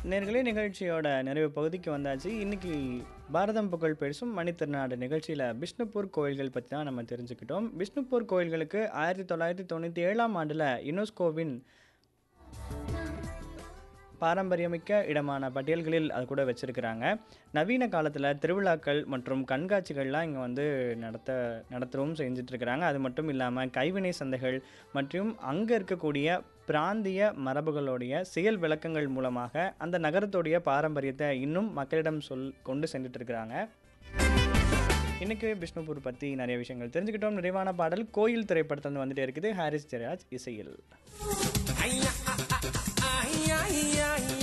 நேர்களே நிகழ்ச்சியோட நிறைவு பகுதிக்கு வந்தாச்சு இன்னைக்கு பாரதம் புகழ் பேசும் மணித்திருநாடு நிகழ்ச்சியில் பிஷ்ணுப்பூர் கோயில்கள் பற்றி தான் நம்ம தெரிஞ்சுக்கிட்டோம் பிஷ்ணுப்பூர் கோயில்களுக்கு ஆயிரத்தி தொள்ளாயிரத்தி தொண்ணூற்றி ஏழாம் ஆண்டில் யுனெஸ்கோவின் பாரம்பரியமிக்க இடமான பட்டியல்களில் அது கூட வச்சுருக்கிறாங்க நவீன காலத்தில் திருவிழாக்கள் மற்றும் கண்காட்சிகள்லாம் இங்கே வந்து நடத்த நடத்தவும் செஞ்சிட்ருக்கிறாங்க அது மட்டும் இல்லாமல் கைவினை சந்தைகள் மற்றும் அங்கே இருக்கக்கூடிய பிராந்திய மரபுகளுடைய செயல் விளக்கங்கள் மூலமாக அந்த நகரத்துடைய பாரம்பரியத்தை இன்னும் மக்களிடம் சொல் கொண்டு சென்றுட்டு இருக்கிறாங்க இன்னைக்கு பிஷ்ணுபூர் பற்றி நிறைய விஷயங்கள் தெரிஞ்சுக்கிட்டோம் நிறைவான பாடல் கோயில் திரைப்படத்தில் வந்துட்டே இருக்குது ஹாரிஸ் ஜெயராஜ் இசையில் ஐயா, ஐயா, ஐயா, ஐயா,